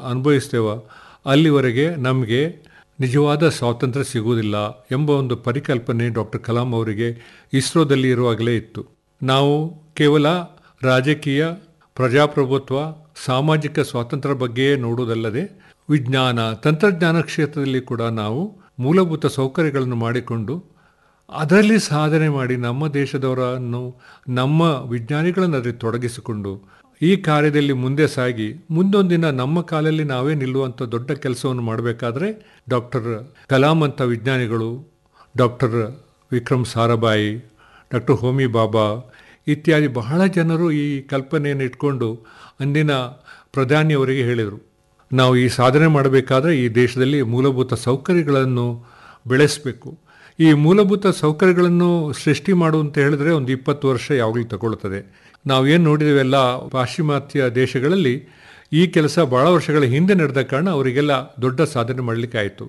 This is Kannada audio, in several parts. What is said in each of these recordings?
ಅನುಭವಿಸ್ತೇವೋ ಅಲ್ಲಿವರೆಗೆ ನಮಗೆ ನಿಜವಾದ ಸ್ವಾತಂತ್ರ್ಯ ಸಿಗುವುದಿಲ್ಲ ಎಂಬ ಒಂದು ಪರಿಕಲ್ಪನೆ ಡಾಕ್ಟರ್ ಕಲಾಂ ಅವರಿಗೆ ಇಸ್ರೋದಲ್ಲಿ ಇರುವಾಗಲೇ ಇತ್ತು ನಾವು ಕೇವಲ ರಾಜಕೀಯ ಪ್ರಜಾಪ್ರಭುತ್ವ ಸಾಮಾಜಿಕ ಸ್ವಾತಂತ್ರ್ಯ ಬಗ್ಗೆಯೇ ನೋಡುವುದಲ್ಲದೆ ವಿಜ್ಞಾನ ತಂತ್ರಜ್ಞಾನ ಕ್ಷೇತ್ರದಲ್ಲಿ ಕೂಡ ನಾವು ಮೂಲಭೂತ ಸೌಕರ್ಯಗಳನ್ನು ಮಾಡಿಕೊಂಡು ಅದರಲ್ಲಿ ಸಾಧನೆ ಮಾಡಿ ನಮ್ಮ ದೇಶದವರನ್ನು ನಮ್ಮ ವಿಜ್ಞಾನಿಗಳನ್ನು ಅದರಲ್ಲಿ ತೊಡಗಿಸಿಕೊಂಡು ಈ ಕಾರ್ಯದಲ್ಲಿ ಮುಂದೆ ಸಾಗಿ ಮುಂದೊಂದಿನ ನಮ್ಮ ಕಾಲಲ್ಲಿ ನಾವೇ ನಿಲ್ಲುವಂಥ ದೊಡ್ಡ ಕೆಲಸವನ್ನು ಮಾಡಬೇಕಾದ್ರೆ ಡಾಕ್ಟರ್ ಕಲಾಂ ಅಂತ ವಿಜ್ಞಾನಿಗಳು ಡಾಕ್ಟರ್ ವಿಕ್ರಮ್ ಸಾರಾಭಾಯಿ ಡಾಕ್ಟರ್ ಹೋಮಿ ಬಾಬಾ ಇತ್ಯಾದಿ ಬಹಳ ಜನರು ಈ ಕಲ್ಪನೆಯನ್ನು ಇಟ್ಕೊಂಡು ಅಂದಿನ ಪ್ರಧಾನಿಯವರಿಗೆ ಹೇಳಿದರು ನಾವು ಈ ಸಾಧನೆ ಮಾಡಬೇಕಾದ್ರೆ ಈ ದೇಶದಲ್ಲಿ ಮೂಲಭೂತ ಸೌಕರ್ಯಗಳನ್ನು ಬೆಳೆಸಬೇಕು ಈ ಮೂಲಭೂತ ಸೌಕರ್ಯಗಳನ್ನು ಸೃಷ್ಟಿ ಮಾಡು ಅಂತ ಹೇಳಿದ್ರೆ ಒಂದು ಇಪ್ಪತ್ತು ವರ್ಷ ಯಾವಾಗಲೂ ತಗೊಳ್ತದೆ ನಾವೇನು ನೋಡಿದೇವೆಲ್ಲ ಪಾಶ್ಚಿಮಾತ್ಯ ದೇಶಗಳಲ್ಲಿ ಈ ಕೆಲಸ ಭಾಳ ವರ್ಷಗಳ ಹಿಂದೆ ನಡೆದ ಕಾರಣ ಅವರಿಗೆಲ್ಲ ದೊಡ್ಡ ಸಾಧನೆ ಮಾಡಲಿಕ್ಕೆ ಆಯಿತು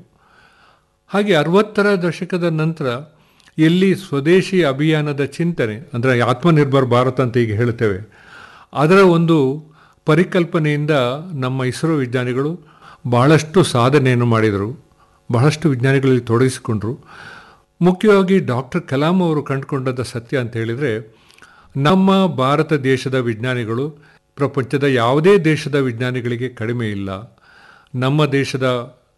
ಹಾಗೆ ಅರವತ್ತರ ದಶಕದ ನಂತರ ಎಲ್ಲಿ ಸ್ವದೇಶಿ ಅಭಿಯಾನದ ಚಿಂತನೆ ಅಂದರೆ ಆತ್ಮನಿರ್ಭರ್ ಭಾರತ ಅಂತ ಈಗ ಹೇಳ್ತೇವೆ ಅದರ ಒಂದು ಪರಿಕಲ್ಪನೆಯಿಂದ ನಮ್ಮ ಇಸ್ರೋ ವಿಜ್ಞಾನಿಗಳು ಬಹಳಷ್ಟು ಸಾಧನೆಯನ್ನು ಮಾಡಿದರು ಬಹಳಷ್ಟು ವಿಜ್ಞಾನಿಗಳಲ್ಲಿ ತೊಡಗಿಸಿಕೊಂಡ್ರು ಮುಖ್ಯವಾಗಿ ಡಾಕ್ಟರ್ ಕಲಾಂ ಅವರು ಕಂಡುಕೊಂಡದ ಸತ್ಯ ಅಂತ ಹೇಳಿದರೆ ನಮ್ಮ ಭಾರತ ದೇಶದ ವಿಜ್ಞಾನಿಗಳು ಪ್ರಪಂಚದ ಯಾವುದೇ ದೇಶದ ವಿಜ್ಞಾನಿಗಳಿಗೆ ಕಡಿಮೆ ಇಲ್ಲ ನಮ್ಮ ದೇಶದ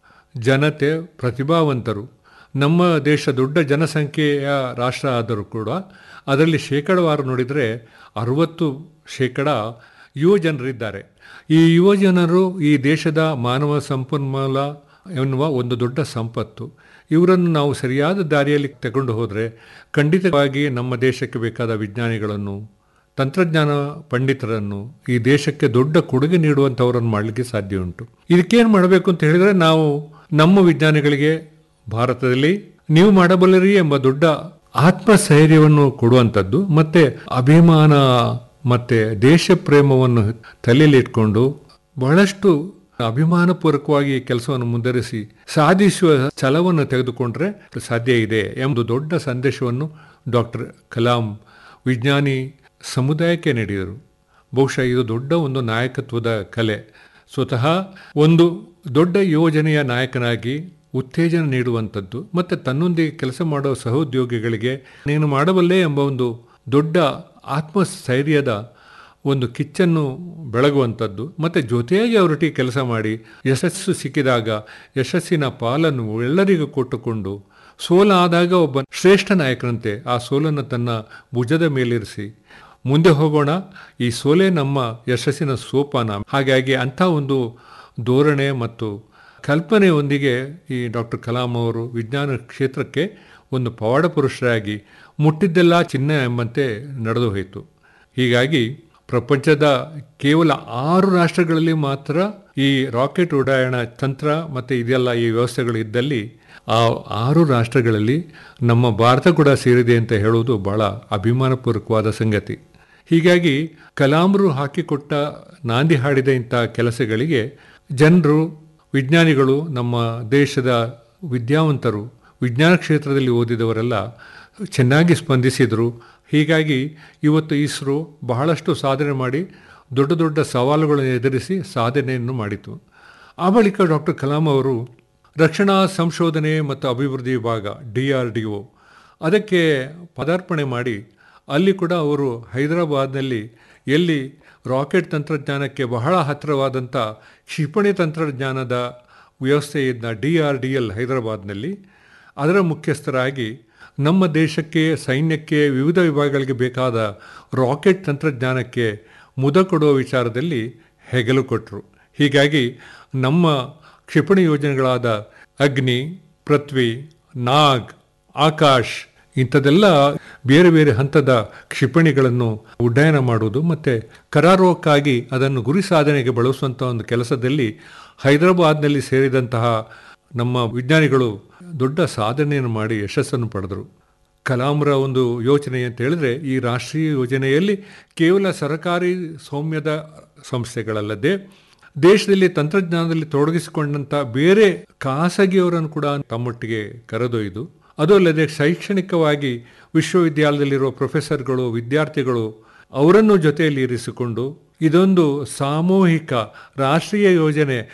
ಜನತೆ ಪ್ರತಿಭಾವಂತರು ನಮ್ಮ ದೇಶ ದೊಡ್ಡ ಜನಸಂಖ್ಯೆಯ ರಾಷ್ಟ್ರ ಆದರೂ ಕೂಡ ಅದರಲ್ಲಿ ಶೇಕಡವಾರು ನೋಡಿದರೆ ಅರುವತ್ತು ಶೇಕಡ ಯುವ ಜನರಿದ್ದಾರೆ ಈ ಯುವ ಜನರು ಈ ದೇಶದ ಮಾನವ ಸಂಪನ್ಮೂಲ ಎನ್ನುವ ಒಂದು ದೊಡ್ಡ ಸಂಪತ್ತು ಇವರನ್ನು ನಾವು ಸರಿಯಾದ ದಾರಿಯಲ್ಲಿ ತಗೊಂಡು ಹೋದರೆ ಖಂಡಿತವಾಗಿ ನಮ್ಮ ದೇಶಕ್ಕೆ ಬೇಕಾದ ವಿಜ್ಞಾನಿಗಳನ್ನು ತಂತ್ರಜ್ಞಾನ ಪಂಡಿತರನ್ನು ಈ ದೇಶಕ್ಕೆ ದೊಡ್ಡ ಕೊಡುಗೆ ನೀಡುವಂಥವರನ್ನು ಮಾಡಲಿಕ್ಕೆ ಸಾಧ್ಯ ಉಂಟು ಇದಕ್ಕೇನು ಮಾಡಬೇಕು ಅಂತ ಹೇಳಿದರೆ ನಾವು ನಮ್ಮ ವಿಜ್ಞಾನಿಗಳಿಗೆ ಭಾರತದಲ್ಲಿ ನೀವು ಮಾಡಬಲ್ಲರಿ ಎಂಬ ದೊಡ್ಡ ಆತ್ಮಸ್ಥೈರ್ಯವನ್ನು ಕೊಡುವಂಥದ್ದು ಮತ್ತೆ ಅಭಿಮಾನ ಮತ್ತೆ ದೇಶ ಪ್ರೇಮವನ್ನು ತಲೆಯಲ್ಲಿಟ್ಕೊಂಡು ಬಹಳಷ್ಟು ಅಭಿಮಾನಪೂರ್ವಕವಾಗಿ ಕೆಲಸವನ್ನು ಮುಂದುವರಿಸಿ ಸಾಧಿಸುವ ಛಲವನ್ನು ತೆಗೆದುಕೊಂಡ್ರೆ ಸಾಧ್ಯ ಇದೆ ಎಂಬುದು ದೊಡ್ಡ ಸಂದೇಶವನ್ನು ಡಾಕ್ಟರ್ ಕಲಾಂ ವಿಜ್ಞಾನಿ ಸಮುದಾಯಕ್ಕೆ ನೀಡಿದರು ಬಹುಶಃ ಇದು ದೊಡ್ಡ ಒಂದು ನಾಯಕತ್ವದ ಕಲೆ ಸ್ವತಃ ಒಂದು ದೊಡ್ಡ ಯೋಜನೆಯ ನಾಯಕನಾಗಿ ಉತ್ತೇಜನ ನೀಡುವಂಥದ್ದು ಮತ್ತು ತನ್ನೊಂದಿಗೆ ಕೆಲಸ ಮಾಡುವ ಸಹೋದ್ಯೋಗಿಗಳಿಗೆ ನೀನು ಮಾಡಬಲ್ಲೆ ಎಂಬ ಒಂದು ದೊಡ್ಡ ಆತ್ಮಸ್ಥೈರ್ಯದ ಒಂದು ಕಿಚ್ಚನ್ನು ಬೆಳಗುವಂಥದ್ದು ಮತ್ತು ಜೊತೆಯಾಗಿ ಅವರೊಟ್ಟಿಗೆ ಕೆಲಸ ಮಾಡಿ ಯಶಸ್ಸು ಸಿಕ್ಕಿದಾಗ ಯಶಸ್ಸಿನ ಪಾಲನ್ನು ಎಲ್ಲರಿಗೂ ಕೊಟ್ಟುಕೊಂಡು ಸೋಲಾದಾಗ ಒಬ್ಬ ಶ್ರೇಷ್ಠ ನಾಯಕರಂತೆ ಆ ಸೋಲನ್ನು ತನ್ನ ಭುಜದ ಮೇಲಿರಿಸಿ ಮುಂದೆ ಹೋಗೋಣ ಈ ಸೋಲೆ ನಮ್ಮ ಯಶಸ್ಸಿನ ಸೋಪಾನ ಹಾಗಾಗಿ ಅಂಥ ಒಂದು ಧೋರಣೆ ಮತ್ತು ಕಲ್ಪನೆಯೊಂದಿಗೆ ಈ ಡಾಕ್ಟರ್ ಕಲಾಂ ಅವರು ವಿಜ್ಞಾನ ಕ್ಷೇತ್ರಕ್ಕೆ ಒಂದು ಪವಾಡ ಪುರುಷರಾಗಿ ಮುಟ್ಟಿದ್ದೆಲ್ಲ ಚಿನ್ನ ಎಂಬಂತೆ ನಡೆದು ಹೋಯಿತು ಹೀಗಾಗಿ ಪ್ರಪಂಚದ ಕೇವಲ ಆರು ರಾಷ್ಟ್ರಗಳಲ್ಲಿ ಮಾತ್ರ ಈ ರಾಕೆಟ್ ಉಡಾಯಣ ತಂತ್ರ ಮತ್ತು ಇದೆಲ್ಲ ಈ ವ್ಯವಸ್ಥೆಗಳು ಇದ್ದಲ್ಲಿ ಆ ಆರು ರಾಷ್ಟ್ರಗಳಲ್ಲಿ ನಮ್ಮ ಭಾರತ ಕೂಡ ಸೇರಿದೆ ಅಂತ ಹೇಳುವುದು ಬಹಳ ಅಭಿಮಾನಪೂರ್ವಕವಾದ ಸಂಗತಿ ಹೀಗಾಗಿ ಕಲಾಂರು ಹಾಕಿಕೊಟ್ಟ ನಾಂದಿ ಹಾಡಿದ ಇಂಥ ಕೆಲಸಗಳಿಗೆ ಜನರು ವಿಜ್ಞಾನಿಗಳು ನಮ್ಮ ದೇಶದ ವಿದ್ಯಾವಂತರು ವಿಜ್ಞಾನ ಕ್ಷೇತ್ರದಲ್ಲಿ ಓದಿದವರೆಲ್ಲ ಚೆನ್ನಾಗಿ ಸ್ಪಂದಿಸಿದರು ಹೀಗಾಗಿ ಇವತ್ತು ಇಸ್ರೋ ಬಹಳಷ್ಟು ಸಾಧನೆ ಮಾಡಿ ದೊಡ್ಡ ದೊಡ್ಡ ಸವಾಲುಗಳನ್ನು ಎದುರಿಸಿ ಸಾಧನೆಯನ್ನು ಮಾಡಿತು ಆ ಬಳಿಕ ಡಾಕ್ಟರ್ ಕಲಾಂ ಅವರು ರಕ್ಷಣಾ ಸಂಶೋಧನೆ ಮತ್ತು ಅಭಿವೃದ್ಧಿ ವಿಭಾಗ ಡಿ ಆರ್ ಡಿ ಒ ಅದಕ್ಕೆ ಪದಾರ್ಪಣೆ ಮಾಡಿ ಅಲ್ಲಿ ಕೂಡ ಅವರು ಹೈದರಾಬಾದ್ನಲ್ಲಿ ಎಲ್ಲಿ ರಾಕೆಟ್ ತಂತ್ರಜ್ಞಾನಕ್ಕೆ ಬಹಳ ಹತ್ತಿರವಾದಂಥ ಕ್ಷಿಪಣಿ ತಂತ್ರಜ್ಞಾನದ ವ್ಯವಸ್ಥೆಯಿಂದ ಡಿ ಆರ್ ಡಿ ಎಲ್ ಹೈದರಾಬಾದ್ನಲ್ಲಿ ಅದರ ಮುಖ್ಯಸ್ಥರಾಗಿ ನಮ್ಮ ದೇಶಕ್ಕೆ ಸೈನ್ಯಕ್ಕೆ ವಿವಿಧ ವಿಭಾಗಗಳಿಗೆ ಬೇಕಾದ ರಾಕೆಟ್ ತಂತ್ರಜ್ಞಾನಕ್ಕೆ ಮುದ ಕೊಡುವ ವಿಚಾರದಲ್ಲಿ ಹೆಗಲು ಕೊಟ್ಟರು ಹೀಗಾಗಿ ನಮ್ಮ ಕ್ಷಿಪಣಿ ಯೋಜನೆಗಳಾದ ಅಗ್ನಿ ಪೃಥ್ವಿ ನಾಗ್ ಆಕಾಶ್ ಇಂಥದ್ದೆಲ್ಲ ಬೇರೆ ಬೇರೆ ಹಂತದ ಕ್ಷಿಪಣಿಗಳನ್ನು ಉಡ್ಡಯನ ಮಾಡುವುದು ಮತ್ತು ಕರಾರೋಕ್ಕಾಗಿ ಅದನ್ನು ಗುರಿ ಸಾಧನೆಗೆ ಬಳಸುವಂಥ ಒಂದು ಕೆಲಸದಲ್ಲಿ ಹೈದರಾಬಾದ್ನಲ್ಲಿ ಸೇರಿದಂತಹ ನಮ್ಮ ವಿಜ್ಞಾನಿಗಳು ದೊಡ್ಡ ಸಾಧನೆಯನ್ನು ಮಾಡಿ ಯಶಸ್ಸನ್ನು ಪಡೆದರು ಕಲಾಂರ ಒಂದು ಯೋಚನೆ ಅಂತ ಹೇಳಿದ್ರೆ ಈ ರಾಷ್ಟ್ರೀಯ ಯೋಜನೆಯಲ್ಲಿ ಕೇವಲ ಸರ್ಕಾರಿ ಸೌಮ್ಯದ ಸಂಸ್ಥೆಗಳಲ್ಲದೆ ದೇಶದಲ್ಲಿ ತಂತ್ರಜ್ಞಾನದಲ್ಲಿ ತೊಡಗಿಸಿಕೊಂಡಂಥ ಬೇರೆ ಖಾಸಗಿಯವರನ್ನು ಕೂಡ ತಮ್ಮೊಟ್ಟಿಗೆ ಕರೆದೊಯ್ದು ಅದು ಅಲ್ಲದೆ ಶೈಕ್ಷಣಿಕವಾಗಿ ವಿಶ್ವವಿದ್ಯಾಲಯದಲ್ಲಿರುವ ಪ್ರೊಫೆಸರ್ಗಳು ವಿದ್ಯಾರ್ಥಿಗಳು ಅವರನ್ನು ಜೊತೆಯಲ್ಲಿ ಇರಿಸಿಕೊಂಡು ಇದೊಂದು ಸಾಮೂಹಿಕ ರಾಷ್ಟ್ರೀಯ ಯೋಜನೆ